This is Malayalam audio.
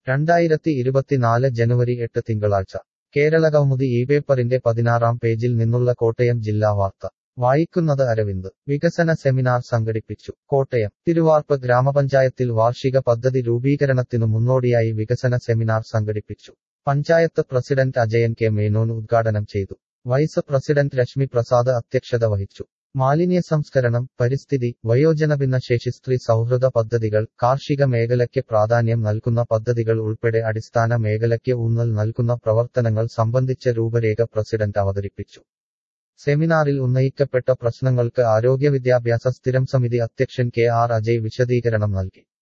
രണ്ടായിരത്തി ഇരുപത്തിനാല് ജനുവരി എട്ട് തിങ്കളാഴ്ച കേരളകൗമുദി ഈ പേപ്പറിന്റെ പതിനാറാം പേജിൽ നിന്നുള്ള കോട്ടയം ജില്ലാ വാർത്ത വായിക്കുന്നത് അരവിന്ദ് വികസന സെമിനാർ സംഘടിപ്പിച്ചു കോട്ടയം തിരുവാർപ്പ് ഗ്രാമപഞ്ചായത്തിൽ വാർഷിക പദ്ധതി രൂപീകരണത്തിനു മുന്നോടിയായി വികസന സെമിനാർ സംഘടിപ്പിച്ചു പഞ്ചായത്ത് പ്രസിഡന്റ് അജയൻ കെ മേനോൻ ഉദ്ഘാടനം ചെയ്തു വൈസ് പ്രസിഡന്റ് രശ്മി പ്രസാദ് അധ്യക്ഷത വഹിച്ചു മാലിന്യ സംസ്കരണം പരിസ്ഥിതി വയോജന ഭിന്നശേഷി സ്ത്രീ സൗഹൃദ പദ്ധതികൾ കാർഷിക മേഖലയ്ക്ക് പ്രാധാന്യം നൽകുന്ന പദ്ധതികൾ ഉൾപ്പെടെ അടിസ്ഥാന മേഖലയ്ക്ക് ഊന്നൽ നൽകുന്ന പ്രവർത്തനങ്ങൾ സംബന്ധിച്ച രൂപരേഖ പ്രസിഡന്റ് അവതരിപ്പിച്ചു സെമിനാറിൽ ഉന്നയിക്കപ്പെട്ട പ്രശ്നങ്ങൾക്ക് ആരോഗ്യ വിദ്യാഭ്യാസ സ്ഥിരം സമിതി അധ്യക്ഷൻ കെ ആർ അജയ് വിശദീകരണം നൽകി